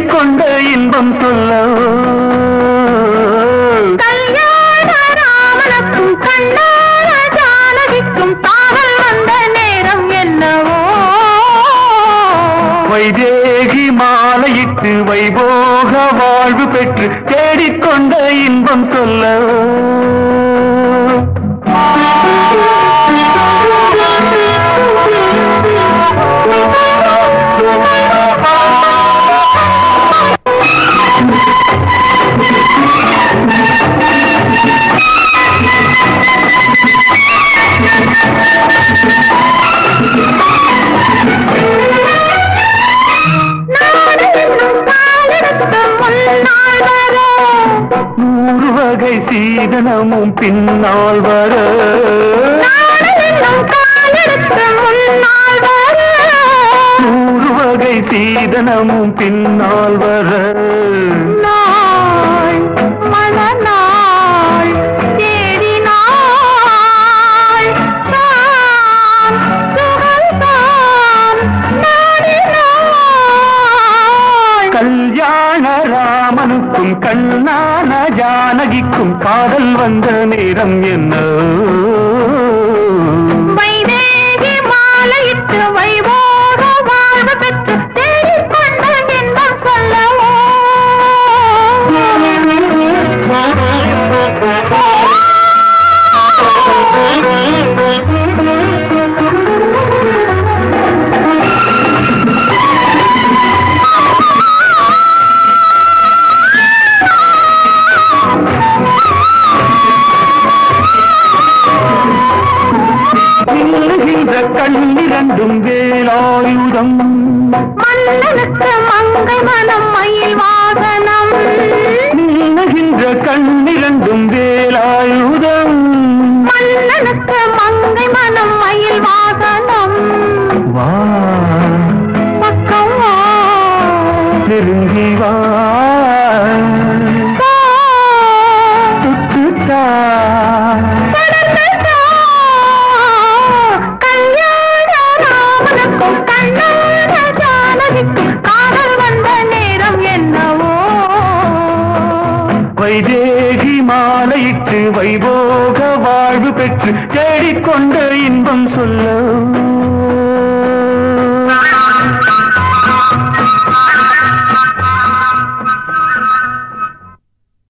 தேடிக்கொண்ட இன்பம் சொல்ல கல்யாண ராமனுக்கும் கண்ணான ஜானகிக்கும் காவல் வந்த நேரம் என்னவோ வைதேகி மாலையிட்டு வைபோக வாழ்வு பெற்று தேடிக்கொண்ட இன்பம் சொல்ல நாடு என்னும் காலெடுத்து முன்னால் வர நூறு வகை சீதனமும் பின்னால் வர நாடு என்னும் காலெடுத்து முன்னால் வர நூறு வகை சீதனமும் பின்னால் வர நாள் மணநாள் தேடினாள் தான் சுகந்தான் நாடினாள் கல்யாண ராமனுக்கும் கண்ணான ஜானகிக்கும் காதல் வந்த நேரம் என்ன வைதேகி மாலையிட்டு வைபோக வாழ்வு பெற்று தேடிக்கொண்ட இன்பம் சொல்லவோ நில்லுகின்ற கண்ணிரண்டும் வேலாயுதம் மன்னனுக்கு மங்கை மனம் மயில் வாகனம் நில்லுகின்ற கண்ணிரண்டும் வேலாயுதம் மன்னனுக்கு மங்கை மனம் மயில் வாகனம் வா பக்கம் வா நெருங்கி வா போ. சுத்துத்தா கடந்துட்டா. கல்யாண ராமனுக்கும் கண்ணான ஜானகிக்கும் காதல் வந்த நேரம் என்னவோ வைதேகி மாலையிட்டு வைபோக வாழ்வு பெற்று தேடிக்கொண்ட இன்பம் சொல்ல